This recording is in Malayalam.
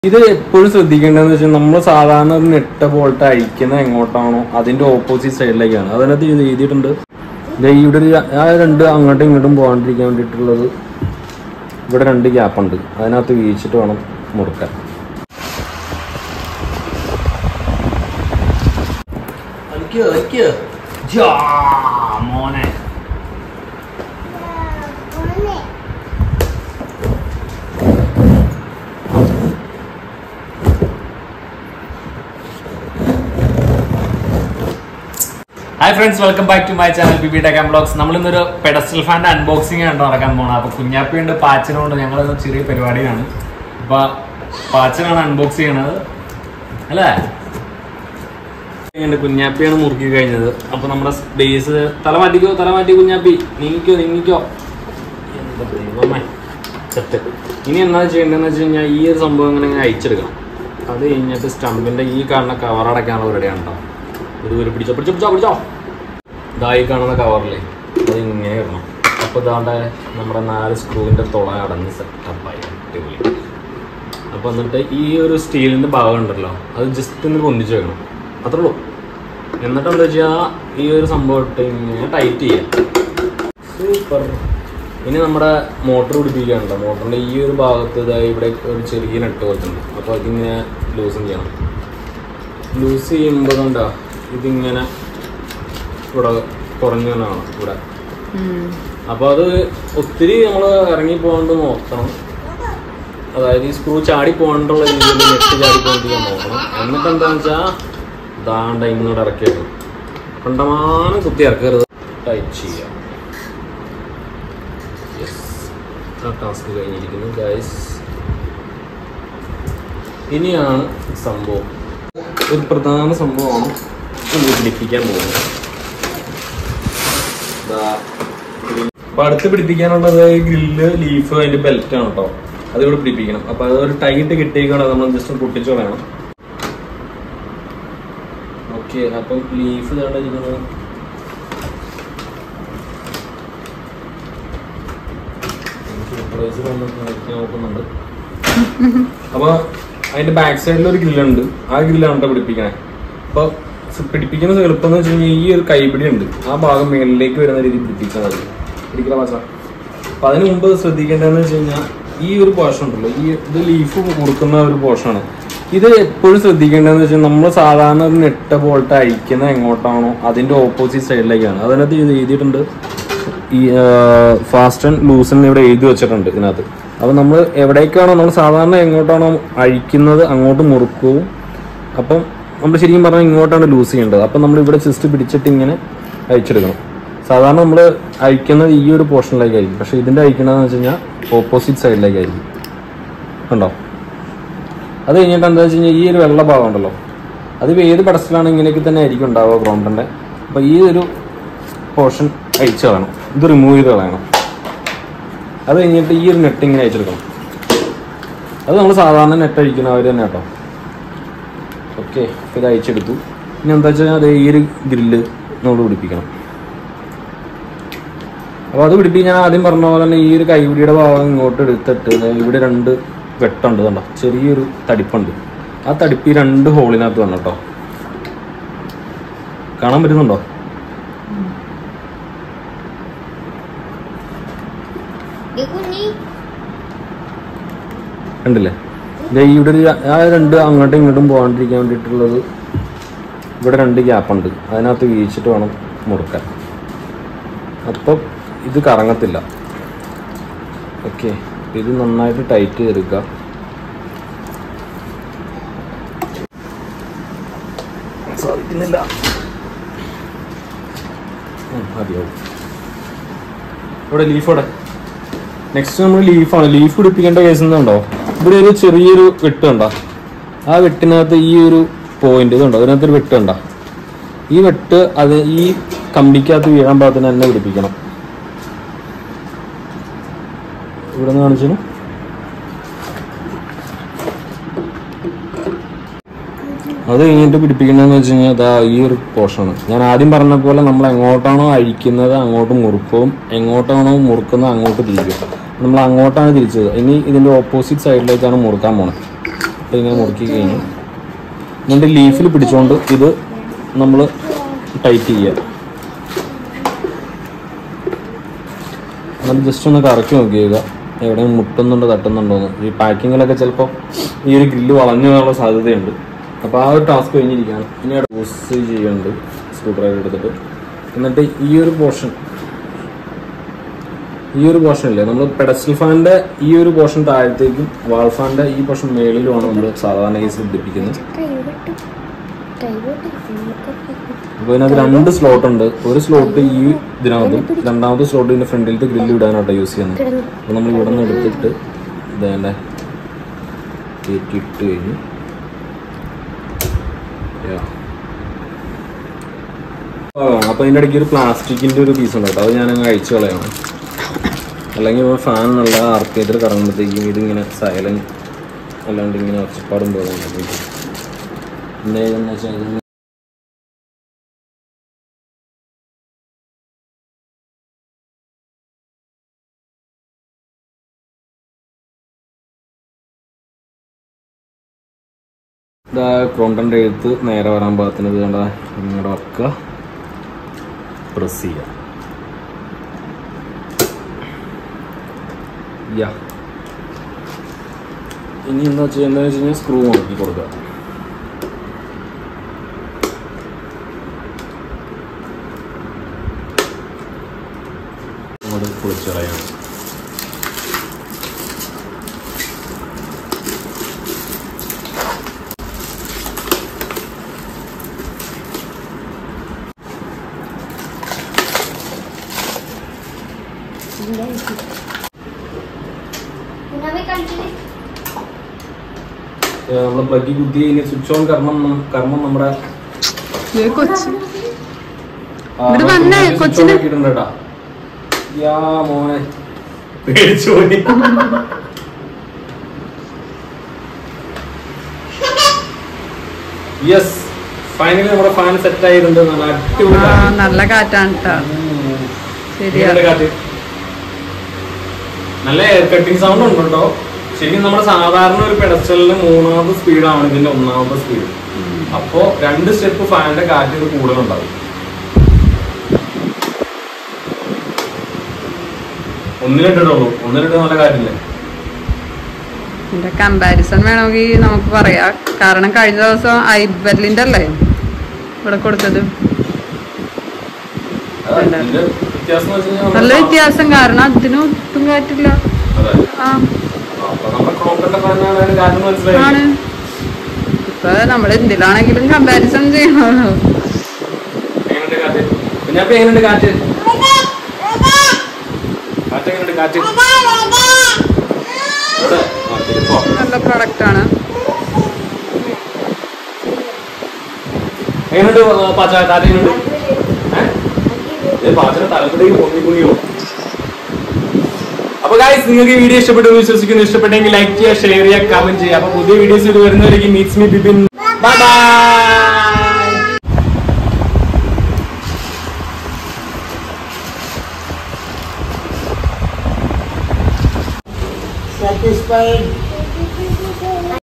ഇത് എപ്പോഴും ശ്രദ്ധിക്കേണ്ടതെന്ന് വെച്ചാൽ നമ്മൾ സാധാരണ ഒരു നെട്ട ബോൾട്ട് അഴിക്കുന്നത് എങ്ങോട്ടാണോ അതിന്റെ ഓപ്പോസിറ്റ് സൈഡിലേക്കാണ് അതിനകത്ത് ഇത് എഴുതിയിട്ടുണ്ട് ദേ ഇവിടെ ഒരു ആ രണ്ട് അങ്ങോട്ടും ഇങ്ങോട്ടും പോകാണ്ടിരിക്കാൻ വേണ്ടിയിട്ടുള്ളത് ഇവിടെ രണ്ട് ഗ്യാപ്പ് ഉണ്ട് അതിനകത്ത് വീഴ്ചിട്ട് വേണം മുറുക്കാൻ മോനെ hi friends welcome back to my channel B B ടെക്കാം ബ്ലോഗ്സ് നമ്മൾ ഇന്നൊരു പെഡസ്റ്റൽ ഫാൻ്റെ അൺബോക്സിംഗ് ആണ് നടക്കാൻ പോണത് അപ്പൊ കുഞ്ഞാപ്പിയുണ്ട് പാച്ചനുണ്ട് ഞങ്ങൾ ചെറിയ പരിപാടിയാണ് അപ്പൊ പാച്ചനാണ് അൺബോക്സ് ചെയ്യണത് അല്ലേ ഇങ്ങനെ കുഞ്ഞാപ്പിയാണ് മുറുക്കി കഴിഞ്ഞത് അപ്പൊ നമ്മുടെ ബേസ് തല മാറ്റിക്കോ തല മാറ്റി കുഞ്ഞാപ്പി നീങ്ങിക്കോ നീങ്ങിക്കോ എന്താ ദൈവമേ സെറ്റ് ഇനി എന്താ ചെയ്യേണ്ടതെന്ന് വെച്ച് കഴിഞ്ഞാൽ ഈ ഒരു സംഭവം ഇങ്ങനെ ഇങ്ങനെ അയച്ചെടുക്കണം അത് കഴിഞ്ഞിട്ട് സ്റ്റമ്പിന്റെ ഈ കാണുന്ന കവർ അടയ്ക്കാനുള്ള റെഡിയാണ് കേട്ടോ ഇത് ഒരു പിടിച്ചോ പിടിച്ചോ പിടിച്ചോ പിടിച്ചോ ഇതായി കാണുന്ന കവറില്ലേ അത് ഇങ്ങനെ ഇടണം അപ്പോൾ ഇതാണ്ട് നമ്മുടെ നാല് സ്ക്രൂവിൻ്റെ തുള അടഞ്ഞ് സെറ്റപ്പായി അടിപൊളി അപ്പോൾ എന്നിട്ട് ഈ ഒരു സ്റ്റീലിൻ്റെ ഭാഗം ഉണ്ടല്ലോ അത് ജസ്റ്റ് ഒന്ന് പൊന്തിച്ച് വെക്കണം അത്രേ ഉള്ളൂ എന്നിട്ട് എന്താ വെച്ചാൽ ഈ ഒരു സംഭവം ഇട്ട് ഇങ്ങനെ ടൈറ്റ് ചെയ്യാം സൂപ്പർ ഇനി നമ്മുടെ മോട്ടർ പിടിപ്പിക്കാനുണ്ടോ മോട്ടറിൻ്റെ ഈ ഒരു ഭാഗത്ത് ഇതാ ഇവിടെ ഒരു ചെറിയ നെട്ട് പോലത്തുണ്ട് അപ്പോൾ അതിങ്ങനെ ലൂസും ചെയ്യണം ലൂസ് ചെയ്യുമ്പോൾ കണ്ടോ ഇതിങ്ങനെ ഇവിടെ കുറഞ്ഞു കാണാം ഇവിടെ അപ്പോൾ അത് ഒത്തിരി നമ്മൾ ഇറങ്ങി പോകാണ്ട് നോക്കണം അതായത് ഈ സ്ക്രൂ ചാടി പോകാണ്ടുള്ള രീതിയിൽ നെറ്റ് ചാടി പോകാണ്ടിരിക്കാൻ നോക്കണം എന്നിട്ട് എന്താണെന്ന് വെച്ചാൽ ദാണ്ട ഇങ്ങോട്ട് ഇറക്കിയത് കണ്ടമാനം കുത്തി ഇറക്കരുത് ടൈറ്റ് ചെയ്യാം യെസ് ആ ടാസ്ക് കഴിഞ്ഞിരിക്കുന്നു ഗൈസ് ഇനിയാണ് സംഭവം ഒരു പ്രധാന സംഭവമാണ് ഇത് പിടിപ്പിക്കാൻ പോകുന്നത് ദാ അപ്പൊ അടുത്ത് പിടിപ്പിക്കാനുള്ളത് ഗ്രില്ല് ലീഫ് അതിന്റെ ബെൽറ്റ് ആണ് കേട്ടോ അത് ഇവിടെ പിടിപ്പിക്കണം അപ്പൊ അത് ഒരു ടൈറ്റ് കിട്ടിയേക്കാണ് നമ്മൾ ജസ്റ്റ് പൊട്ടിച്ചു കളയണം ഓക്കെ അപ്പം ലീഫ് ഇരിക്കുന്നത് നോക്കുന്നുണ്ട് അപ്പൊ അതിന്റെ ബാക്ക് സൈഡിൽ ഒരു ഗ്രില്ലുണ്ട് ആ ഗ്രില്ലാണ് കേട്ടോ പിടിപ്പിക്കണേ അപ്പൊ സ് പിടിപ്പിക്കുന്ന എളുപ്പം എന്ന് വെച്ച് കഴിഞ്ഞാൽ ഈ ഒരു കൈപിടി ഉണ്ട് ആ ഭാഗം മേളിലേക്ക് വരുന്ന രീതിയിൽ പിടിപ്പിച്ചാൽ മതി പിടിക്കല ഭാഷ അപ്പൊ അതിന് മുമ്പ് ശ്രദ്ധിക്കേണ്ടതെന്ന് വെച്ച് കഴിഞ്ഞാൽ ഈ ഒരു പോർഷൻ ഉണ്ടല്ലോ ഈ ഇത് ലീഫ് കൊടുക്കുന്ന ഒരു പോർഷനാണ് ഇത് എപ്പോഴും ശ്രദ്ധിക്കേണ്ടതെന്ന് വെച്ചാൽ നമ്മൾ സാധാരണ ഒരു നെട്ട ബോൾട്ട് അഴിക്കുന്നത് എങ്ങോട്ടാണോ അതിന്റെ ഓപ്പോസിറ്റ് സൈഡിലേക്കാണ് അതിനകത്ത് ഇത് എഴുതിയിട്ടുണ്ട് ഈ ഫാസ്റ്റ് ആൻഡ് ലൂസൺ ഇവിടെ എഴുതി വെച്ചിട്ടുണ്ട് ഇതിനകത്ത് അപ്പോൾ നമ്മൾ എവിടേക്കാണോ നമ്മൾ സാധാരണ എങ്ങോട്ടാണോ അഴിക്കുന്നത് അങ്ങോട്ട് മുറുക്കവും അപ്പം നമ്മൾ ശരിക്കും പറഞ്ഞാൽ ഇങ്ങോട്ടാണ് ലൂസ് ചെയ്യേണ്ടത് അപ്പം നമ്മൾ ഇവിടെ ജസ്റ്റ് പിടിച്ചിട്ട് ഇങ്ങനെ അഴിച്ചെടുക്കണം സാധാരണ നമ്മൾ അഴിക്കുന്നത് ഈ ഒരു പോർഷനിലേക്കായിരിക്കും പക്ഷെ ഇതിന്റെ അഴിക്കണമെന്ന് വെച്ച് കഴിഞ്ഞാൽ ഓപ്പോസിറ്റ് സൈഡിലേക്കായിരിക്കും കണ്ടോ അത് കഴിഞ്ഞിട്ട് എന്താ വെച്ച് കഴിഞ്ഞാൽ ഈ ഒരു വെള്ള ഭാഗം ഉണ്ടല്ലോ അതിപ്പോൾ ഏത് പടത്തിലാണ് ഇങ്ങനെയൊക്കെ തന്നെ ആയിരിക്കും ഉണ്ടാവുക ഗ്രൗണ്ടിൻ്റെ അപ്പോൾ ഈ ഒരു പോർഷൻ അഴിച്ചു കളയണം ഇത് റിമൂവ് ചെയ്ത് കളയണം അത് കഴിഞ്ഞിട്ട് ഈ ഒരു നെറ്റ് ഇങ്ങനെ അയച്ചെടുക്കണം അത് നമ്മൾ സാധാരണ നെറ്റ് അഴിക്കുന്നവർ തന്നെ കേട്ടോ ഓക്കെ ഇത് അയച്ചെടുത്തു ഇനി എന്താ വെച്ചാൽ അത് ഈ ഒരു ഗ്രില്ല് നമ്മൾ പിടിപ്പിക്കണം അപ്പോൾ അത് പിടിപ്പിക്കാൻ ഞാൻ ആദ്യം പറഞ്ഞ പോലെ തന്നെ ഈ ഒരു കൈപിടിയുടെ ഭാഗം ഇങ്ങോട്ട് എടുത്തിട്ട് ദേ ഇവിടെ രണ്ട് വെട്ടുണ്ട് കണ്ടോ ചെറിയൊരു തടിപ്പുണ്ട് ആ തടിപ്പ് ഈ രണ്ട് ഹോളിനകത്ത് വന്നു കേട്ടോ കാണാൻ പറ്റുന്നുണ്ടോ കുഞ്ഞി കണ്ടില്ലേ ദേ ഇവിടെ ഒരു ആ രണ്ട് അങ്ങോട്ടും ഇങ്ങോട്ടും പോകാണ്ടിരിക്കാൻ വേണ്ടിയിട്ടുള്ളത് ഇവിടെ രണ്ട് ഗ്യാപ്പ് ഉണ്ട് അതിനകത്ത് വീഴ്ചിട്ട് വേണം മുറുക്കാൻ അപ്പം ഇത് കറങ്ങത്തില്ല ഓക്കെ ഇത് നന്നായിട്ട് ടൈറ്റ് ചെയ്തെടുക്കുക സാധിക്കുന്നില്ല ഉം, മതിയാവും ഇവിടെ ലീഫ് ഇവിടെ നെക്സ്റ്റ് നമ്മൾ ലീഫാണ് ലീഫ് പിടിപ്പിക്കേണ്ട കേസ് എന്നുണ്ടോ ഇവിടെ ഒരു ചെറിയൊരു വെട്ട് കണ്ടോ ആ വെട്ടിനകത്ത് ഈ ഒരു പോയിന്റ് ഇതുണ്ടോ അതിനകത്തൊരു വെട്ട് കണ്ടോ ഈ വെട്ട് അത് ഈ കമ്പിക്കകത്ത് വീഴാൻ പാകത്തിന് തന്നെ പിടിപ്പിക്കണം ഇവിടെ നിന്ന് കാണിച്ചു അത് കഴിഞ്ഞിട്ട് പിടിപ്പിക്കണമെന്ന് വെച്ച് കഴിഞ്ഞാൽ അതാ ഈ ഒരു പോർഷനാണ് ഞാൻ ആദ്യം പറഞ്ഞ പോലെ നമ്മൾ എങ്ങോട്ടാണോ അഴിക്കുന്നത് അങ്ങോട്ട് മുറുക്കും എങ്ങോട്ടാണോ മുറുക്കുന്നത് അങ്ങോട്ട് തിരിക്കും നമ്മൾ അങ്ങോട്ടാണ് തിരിച്ചത് ഇനി ഇതിന്റെ ഓപ്പോസിറ്റ് സൈഡിലേക്കാണ് മുറുക്കാൻ പോണത് അപ്പോൾ ഇങ്ങനെ മുറുക്കി കഴിഞ്ഞു എന്നിട്ട് ലീഫിൽ പിടിച്ചുകൊണ്ട് ഇത് നമ്മൾ ടൈറ്റ് ചെയ്യുക എന്നിട്ട് ജസ്റ്റ് ഒന്ന് കറക്കി നോക്കിയേക്കുക എവിടെയും മുട്ടുന്നുണ്ടോ തട്ടുന്നുണ്ടോ എന്ന് ഈ പാക്കിങ്ങിലൊക്കെ ചിലപ്പോൾ ഈ ഒരു ഗ്രില്ല് വളഞ്ഞു പോകാനുള്ള സാധ്യതയുണ്ട് അപ്പോൾ ആ ഒരു ടാസ്ക് കഴിഞ്ഞിരിക്കുകയാണ് ഇനി അവിടെ യൂസ് ചെയ്യുന്നുണ്ട് സ്ക്രൂ ഡ്രൈവർ എടുത്തിട്ട് എന്നിട്ട് ഈ ഒരു പോർഷൻ ഈ ഒരു പോർഷൻ ഇല്ലേ നമ്മൾ പെഡസ്റ്റൽ ഫാനിന്റെ ഈ ഒരു പോർഷൻ താഴത്തേക്കും വാൾ ഫാനിന്റെ ഈ പോർഷൻ മേളിലുമാണ് നമ്മൾ സാധാരണ കേസ് പിടിപ്പിക്കുന്നത് കൈവിട്ടു കൈവിട്ടു അപ്പോൾ ഇതിനകത്ത് രണ്ട് സ്ലോട്ട് ഉണ്ട് ഒരു സ്ലോട്ട് ഈ ഇതിനകത്തും രണ്ടാമത്തെ സ്ലോട്ട് ഇതിന്റെ ഫ്രണ്ടിലത്തെ ഗ്രില്ല് ഇടാനാട്ടോ യൂസ് ചെയ്യുന്നത് കിടന്നു അപ്പോൾ നമ്മൾ ഇവിടെ നിന്ന് എടുത്തിട്ട് ഇതേണ്ട കയറ്റിയിട്ട് കഴിഞ്ഞു Yeah. ആ, അപ്പോൾ ഇതിൻ്റെ ഇടയ്ക്ക് ഒരു പ്ലാസ്റ്റിക്കിന്റെ ഒരു പീസ് ഉണ്ട് കേട്ടോ അത് ഞാനങ്ങ് അഴിച്ചു കളയണം അല്ലെങ്കിൽ ഫാൻ നല്ല ആർക്കേറ്റിൽ കറങ്ങുമ്പോഴത്തേക്കും ഇതിങ്ങനെ സൈലന്റ് അല്ലാണ്ട് ഇങ്ങനെ ഒച്ചപ്പാടും പോലെ ഉണ്ടാവും. പിന്നെ ഇതെന്ന് വെച്ചാൽ ഇതിന് ഇതാ ക്രോണ്ടൻ്റെ എഴുത്ത് നേരെ വരാൻ പാകത്തിന് ഇത് കണ്ട ഇങ്ങോട്ട് വെക്കുക പ്രസ് ചെയ്യുക യാ ഇനി എന്താ ചെയ്യുന്നത് വെച്ച് കഴിഞ്ഞാൽ സ്ക്രൂ നോക്കി കൊടുക്കുക അങ്ങോട്ട് പൊളിച്ച് കളയാണ് ഉണ്ണാമേ കളിച്ചില്ലേ നമ്മൾ പ്ലഗ് കുത്തി ഇനി സ്വിച്ച് ഓൺ കർമ്മം നം- കർമ്മം നമ്മുടെ ദേ കൊച്ച് ആ, ഇവിടെ നമ്മൾ വന്നേ, switch on കൊച്ചിന്. ആക്കിയിട്ടുണ്ട് കേട്ടാ. യാ മോനെ പേടിച്ചു പോയി യെസ് ഫൈനലി നമ്മുടെ ഫാൻ സെറ്റ് ആയിട്ടുണ്ട് നല്ല അടിപൊളി ആ കാറ്റ്. നല്ല കാറ്റാണ് കേട്ടോ ശരിയാ എങ്ങനെയുണ്ട് കാറ്റ് നല്ല എയർ കട്ടിങ് സൗണ്ട് ഉണ്ട് കേട്ടോ ശരിക്കും നമ്മുടെ സാധാരണ ഒരു പെഡസ്റ്റലിന് മൂന്നാമത്തെ സ്പീഡാണ് ഇതിന്റെ ഒന്നാമത്തെ സ്പീഡ് അപ്പോ രണ്ട് സ്റ്റെപ്പ് ഫാനിന്റെ കാറ്റ് ഇത് കൂടുതലുണ്ടാവും ഒന്നിലിട്ടുള്ളൂ ഒന്നിലിട്ട് നല്ല കാറ്റില്ലേ ഇതിന്റെ കമ്പാരിസൺ വേണമെങ്കിൽ നമുക്ക് പറയാം കാരണം കഴിഞ്ഞ ദിവസം ഐബർലിന്റെ അല്ലേ ഇവിടെ കൊടുത്തത് അതാ, ഇതിന്റെ വ്യത്യാസം എന്ന് വെച്ച് കഴിഞ്ഞാൽ നല്ല നമ്മുടെ വ്യത്യാസം കാരണം അതിന് ഒട്ടും കാറ്റില്ല അതെ. ആ അപ്പൊ നമ്മുടെ ക്രോക്കറിന്റെ ഫാനാണ് അതിന് കാറ്റ് മനസ്സിലായി ആണ് ഇപ്പൊ നമ്മൾ എന്തിലാണെങ്കിലും കമ്പാരിസൺ ചെയ്യണമല്ലോ എങ്ങനെയുണ്ട് കാറ്റ് കുഞ്ഞാപ്പി എങ്ങനെയുണ്ട് കാറ്റ് കാറ്റ് എങ്ങനെയുണ്ട് കാറ്റ് ഇവിടെ ആ, തിരിപ്പോ. നല്ല പ്രൊഡക്റ്റ് ആണ് എങ്ങനെയുണ്ട് പാച്ച കാറ്റ് എങ്ങനെയുണ്ട് ഏഹ് പാച്ചയുടെ തലമുറയിൽ പൊങ്ങി പൊങ്ങിയോ അപ്പൊ ഗായ്സ് നിങ്ങൾക്ക് ഈ വീഡിയോ ഇഷ്ടപ്പെട്ടു എന്ന് വിശ്വസിക്കുന്നു ഇഷ്ടപ്പെട്ടെങ്കിൽ ലൈക്ക് ചെയ്യുക ഷെയർ ചെയ്യുക കമന്റ് ചെയ്യുക അപ്പൊ പുതിയ വീഡിയോസ് ഇത് വരുന്നവരേക്ക് meets me Bibin bye bye satisfied